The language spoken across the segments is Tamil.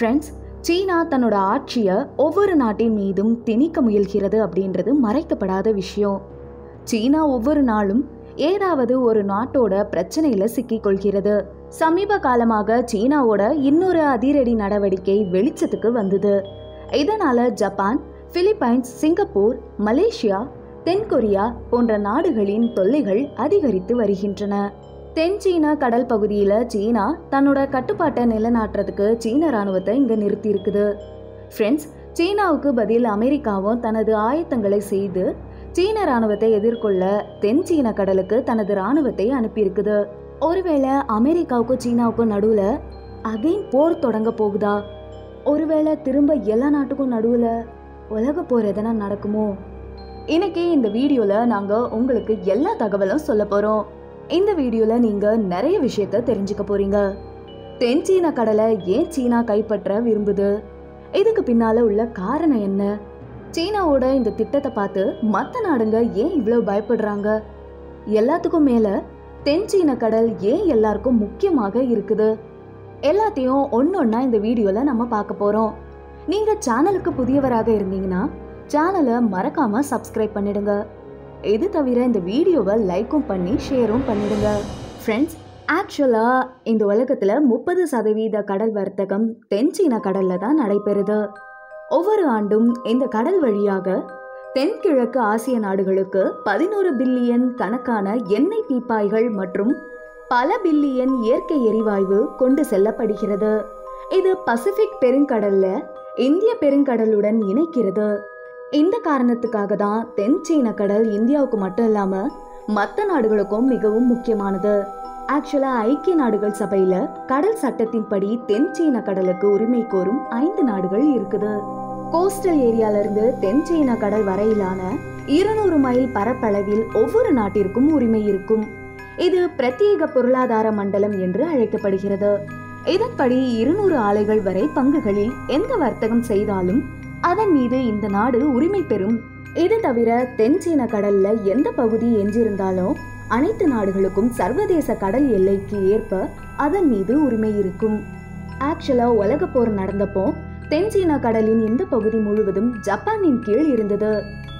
ஃப்ரெண்ட்ஸ் சீனா தன்னோட ஆட்சியை ஒவ்வொரு நாட்டின் மீதும் திணிக்க முயல்கிறது அப்படின்றது மறைக்கப்படாத விஷயம் சீனா ஒவ்வொரு நாளும் ஏதாவது ஒரு நாட்டோட பிரச்சனையில சிக்கிக்கொள்கிறது சமீப காலமாக சீனாவோட இன்னொரு அதிரடி நடவடிக்கை வெளிச்சத்துக்கு வந்தது இதனால ஜப்பான் பிலிப்பைன்ஸ் சிங்கப்பூர் மலேசியா தென்கொரியா போன்ற நாடுகளின் தொல்லைகள் அதிகரித்து வருகின்றன தென் சீனா கடல் பகுதியில் சீனா தன்னோட கட்டுப்பாட்டை நிலைநாட்டுறதுக்கு சீன ராணுவத்தை இங்கே நிறுத்தி இருக்குது ஃப்ரெண்ட்ஸ் சீனாவுக்கு பதில் அமெரிக்காவும் தனது ஆயத்தங்களை செய்து சீன ராணுவத்தை எதிர்கொள்ள தென் சீன கடலுக்கு தனது ராணுவத்தை அனுப்பியிருக்குது ஒருவேளை அமெரிக்காவுக்கும் சீனாவுக்கும் நடுவில் அகைன் போர் தொடங்க போகுதா ஒருவேளை திரும்ப எல்லா நாட்டுக்கும் நடுவில் உலக போர் எதனா நடக்குமோ இன்னைக்கு இந்த வீடியோவில் நாங்கள் உங்களுக்கு எல்லா தகவலும் சொல்ல போகிறோம் இந்த வீடியோவில் நீங்கள் நிறைய விஷயத்த தெரிஞ்சுக்க போறீங்க தென் சீன கடலை ஏன் சீனா கைப்பற்ற விரும்புது இதுக்கு பின்னால உள்ள காரணம் என்ன சீனாவோட இந்த திட்டத்தை பார்த்து மற்ற நாடுங்க ஏன் இவ்வளோ பயப்படுறாங்க எல்லாத்துக்கும் மேல தென் சீன கடல் ஏன் எல்லாருக்கும் முக்கியமாக இருக்குது எல்லாத்தையும் ஒன்னொன்னா இந்த வீடியோல நம்ம பார்க்க போறோம் நீங்க சேனலுக்கு புதியவராக இருந்தீங்கன்னா சேனலை மறக்காம சப்ஸ்கிரைப் பண்ணிடுங்க இது தவிர இந்த வீடியோவை லைக்கும் பண்ணி ஷேரும் பண்ணிடுங்க ஃப்ரெண்ட்ஸ் ஆக்சுவலாக இந்த உலகத்தில் முப்பது சதவீத கடல் வர்த்தகம் தென் சீன கடலில் தான் நடைபெறுது ஒவ்வொரு ஆண்டும் இந்த கடல் வழியாக தென்கிழக்கு ஆசிய நாடுகளுக்கு பதினோரு பில்லியன் கணக்கான எண்ணெய் பீப்பாய்கள் மற்றும் பல பில்லியன் இயற்கை எரிவாயு கொண்டு செல்லப்படுகிறது இது பசிபிக் பெருங்கடல்ல இந்திய பெருங்கடலுடன் இணைக்கிறது இந்த காரணத்துக்காக தான் தென் சீன கடல் இந்தியாவுக்கு மட்டும் இல்லாம மற்ற நாடுகளுக்கும் மிகவும் முக்கியமானது ஆக்சுவலா ஐக்கிய நாடுகள் சபையில கடல் சட்டத்தின்படி தென் சீன கடலுக்கு உரிமை கோரும் ஐந்து நாடுகள் இருக்குது கோஸ்டல் ஏரியால இருந்து தென் சீன கடல் வரையிலான இருநூறு மைல் பரப்பளவில் ஒவ்வொரு நாட்டிற்கும் உரிமை இருக்கும் இது பிரத்யேக பொருளாதார மண்டலம் என்று அழைக்கப்படுகிறது இதன்படி இருநூறு ஆலைகள் வரை பங்குகளில் எந்த வர்த்தகம் செய்தாலும் அதன் மீது இந்த நாடு உரிமை பெறும் இது தவிர தென் சீன கடல்ல எந்த பகுதி எஞ்சிருந்தாலும் அனைத்து நாடுகளுக்கும் சர்வதேச கடல் எல்லைக்கு ஏற்ப அதன் மீது உரிமை இருக்கும் ஆக்சுவலா உலக போர் நடந்தப்போ தென் சீன கடலின் இந்த பகுதி முழுவதும் ஜப்பானின் கீழ் இருந்தது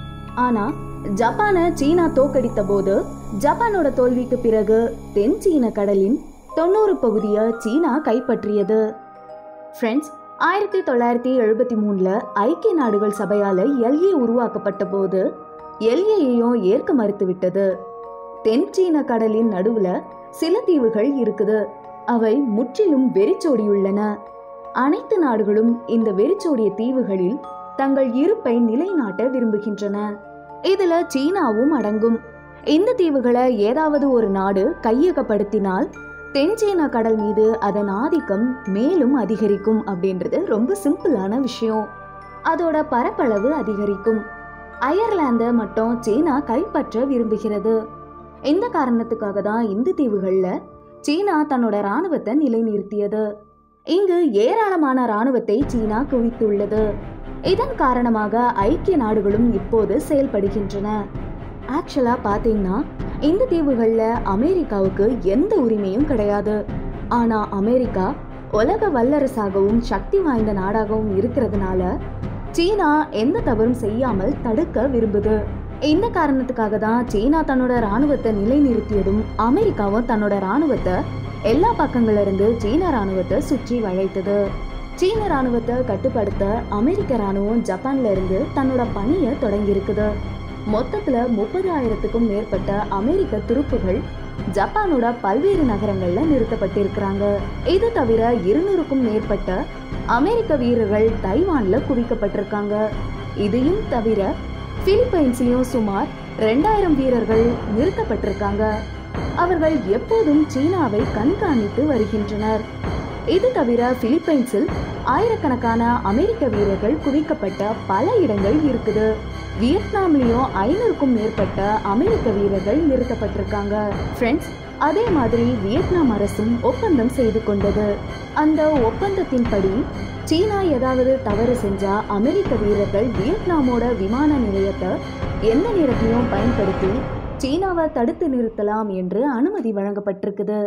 ஆனா ஜப்பானை சீனா தோக்கடித்த போது ஜப்பானோட தோல்விக்கு பிறகு தென் சீன கடலின் தொண்ணூறு பகுதியை சீனா கைப்பற்றியது ஃப்ரெண்ட்ஸ் ஆயிரத்தி தொள்ளாயிரத்தி எழுபத்தி மூணுல ஐக்கிய நாடுகள் சபையால எல்ஏ உருவாக்கப்பட்ட போது எல்ஏயையும் ஏற்க மறுத்துவிட்டது தென் சீன கடலின் நடுவுல சில தீவுகள் இருக்குது அவை முற்றிலும் வெறிச்சோடியுள்ளன அனைத்து நாடுகளும் இந்த வெறிச்சோடிய தீவுகளில் தங்கள் இருப்பை நிலைநாட்ட விரும்புகின்றன இதுல சீனாவும் அடங்கும் இந்த தீவுகளை ஏதாவது ஒரு நாடு கையகப்படுத்தினால் தென்சீனா கடல் மீது அதன் ஆதிக்கம் மேலும் அதிகரிக்கும் அப்படின்றது ரொம்ப சிம்பிளான விஷயம் அதோட பரப்பளவு அதிகரிக்கும் அயர்லாந்தை மட்டும் சீனா கைப்பற்ற விரும்புகிறது இந்த காரணத்துக்காக தான் இந்த தீவுகள்ல சீனா தன்னோட ராணுவத்தை நிலைநிறுத்தியது இங்கு ஏராளமான ராணுவத்தை சீனா குவித்துள்ளது இதன் காரணமாக ஐக்கிய நாடுகளும் இப்போது செயல்படுகின்றன ஆக்சுவலா பாத்தீங்கன்னா இந்த தீவுகள்ல அமெரிக்காவுக்கு எந்த உரிமையும் கிடையாது ஆனா அமெரிக்கா உலக வல்லரசாகவும் சக்தி வாய்ந்த நாடாகவும் இருக்கிறதுனால சீனா எந்த தவறும் செய்யாமல் தடுக்க விரும்புது இந்த காரணத்துக்காக தான் சீனா தன்னோட ராணுவத்தை நிலைநிறுத்தியதும் அமெரிக்காவும் தன்னோட ராணுவத்தை எல்லா பக்கங்கள்ல இருந்து சீன ராணுவத்தை சுற்றி வளைத்தது சீன ராணுவத்தை கட்டுப்படுத்த அமெரிக்க ராணுவம் ஜப்பான்ல இருந்து தன்னோட பணியை தொடங்கி இருக்குது மொத்தத்துல முப்பது ஆயிரத்துக்கும் மேற்பட்ட அமெரிக்க துருப்புகள் ஜப்பானோட பல்வேறு நகரங்கள்ல நிறுத்தப்பட்டிருக்கிறாங்க இது தவிர இருநூறுக்கும் மேற்பட்ட அமெரிக்க வீரர்கள் தைவான்ல குவிக்கப்பட்டிருக்காங்க இதையும் தவிர பிலிப்பைன்ஸ்லயும் சுமார் ரெண்டாயிரம் வீரர்கள் நிறுத்தப்பட்டிருக்காங்க அவர்கள் எப்போதும் சீனாவை கண்காணித்து வருகின்றனர் இது தவிர பிலிப்பைன்ஸில் ஆயிரக்கணக்கான அமெரிக்க வீரர்கள் குவிக்கப்பட்ட பல இடங்கள் இருக்குது வியட்நாம்லயும் ஐநூறுக்கும் மேற்பட்ட அமெரிக்க வீரர்கள் நிறுத்தப்பட்டிருக்காங்க ஃப்ரெண்ட்ஸ் அதே மாதிரி வியட்நாம் அரசும் ஒப்பந்தம் செய்து கொண்டது அந்த ஒப்பந்தத்தின்படி சீனா ஏதாவது தவறு செஞ்சா அமெரிக்க வீரர்கள் வியட்நாமோட விமான நிலையத்தை எந்த நேரத்தையும் பயன்படுத்தி சீனாவை தடுத்து நிறுத்தலாம் என்று அனுமதி வழங்கப்பட்டிருக்குது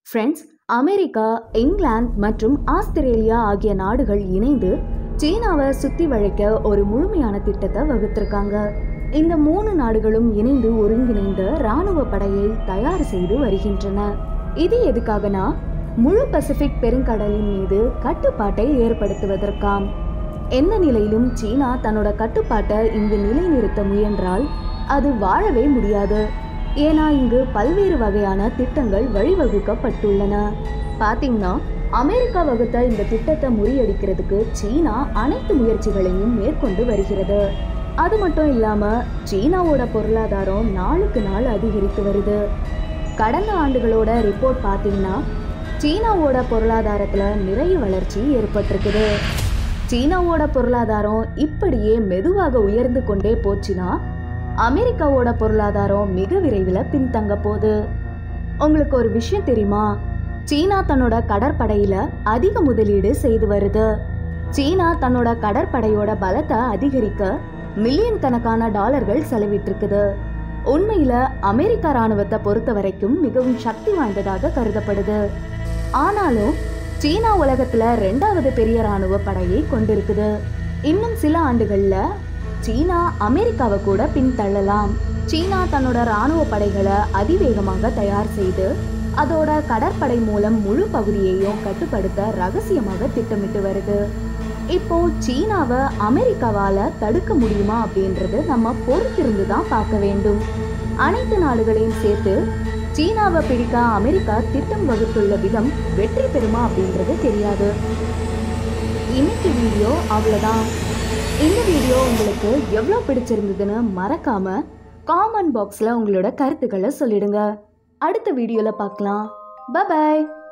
ஃப்ரெண்ட்ஸ் அமெரிக்கா இங்கிலாந்து மற்றும் ஆஸ்திரேலியா ஆகிய நாடுகள் இணைந்து சீனாவை சுத்தி வளைக்க ஒரு முழுமையான திட்டத்தை வகுத்திருக்காங்க இந்த மூணு நாடுகளும் இணைந்து ஒருங்கிணைந்த ராணுவ படையை தயார் செய்து வருகின்றன இது எதுக்காகனா முழு பசிபிக் பெருங்கடலின் மீது கட்டுப்பாட்டை ஏற்படுத்துவதற்காம் எந்த நிலையிலும் சீனா தன்னோட கட்டுப்பாட்டை இங்கு நிலைநிறுத்த முயன்றால் அது வாழவே முடியாது ஏன்னா இங்கு பல்வேறு வகையான திட்டங்கள் வழிவகுக்கப்பட்டுள்ளன பாத்தீங்கன்னா அமெரிக்கா வகுத்த இந்த திட்டத்தை முறியடிக்கிறதுக்கு சீனா அனைத்து முயற்சிகளையும் மேற்கொண்டு வருகிறது அது மட்டும் இல்லாம சீனாவோட பொருளாதாரம் நாளுக்கு நாள் அதிகரித்து வருது கடந்த ஆண்டுகளோட ரிப்போர்ட் பார்த்தீங்கன்னா சீனாவோட பொருளாதாரத்துல நிறைய வளர்ச்சி ஏற்பட்டிருக்குது சீனாவோட பொருளாதாரம் இப்படியே மெதுவாக உயர்ந்து கொண்டே போச்சுன்னா அமெரிக்காவோட பொருளாதாரம் மிக விரைவில் பின்தங்க போகுது உங்களுக்கு ஒரு விஷயம் தெரியுமா சீனா தன்னோட கடற்படையில அதிக முதலீடு செய்து வருது சீனா தன்னோட கடற்படையோட பலத்தை அதிகரிக்க மில்லியன் கணக்கான டாலர்கள் செலவிட்டிருக்குது உண்மையில அமெரிக்க ராணுவத்தை பொறுத்த வரைக்கும் மிகவும் சக்தி வாய்ந்ததாக கருதப்படுது ஆனாலும் சீனா உலகத்துல ரெண்டாவது பெரிய ராணுவ படையை கொண்டிருக்குது இன்னும் சில ஆண்டுகள்ல சீனா அமெரிக்காவை கூட பின்தள்ளலாம் சீனா தன்னோட ராணுவ படைகளை அதிவேகமாக தயார் செய்து அதோட கடற்படை மூலம் முழு பகுதியையும் கட்டுப்படுத்த ரகசியமாக திட்டமிட்டு வருது இப்போ சீனாவை அமெரிக்காவால தடுக்க முடியுமா அப்படின்றது நம்ம பொறுத்திருந்து தான் பார்க்க வேண்டும் அனைத்து நாடுகளையும் சேர்த்து சீனாவை பிடிக்க அமெரிக்கா திட்டம் வகுத்துள்ள விதம் வெற்றி பெறுமா அப்படின்றது தெரியாது இன்னைக்கு வீடியோ அவ்வளோதான் இந்த வீடியோ உங்களுக்கு எவ்வளோ பிடிச்சிருந்ததுன்னு மறக்காம காமெண்ட் பாக்ஸில் உங்களோட கருத்துக்களை சொல்லிடுங்க அடுத்த வீடியோவில் பார்க்கலாம் பபாய்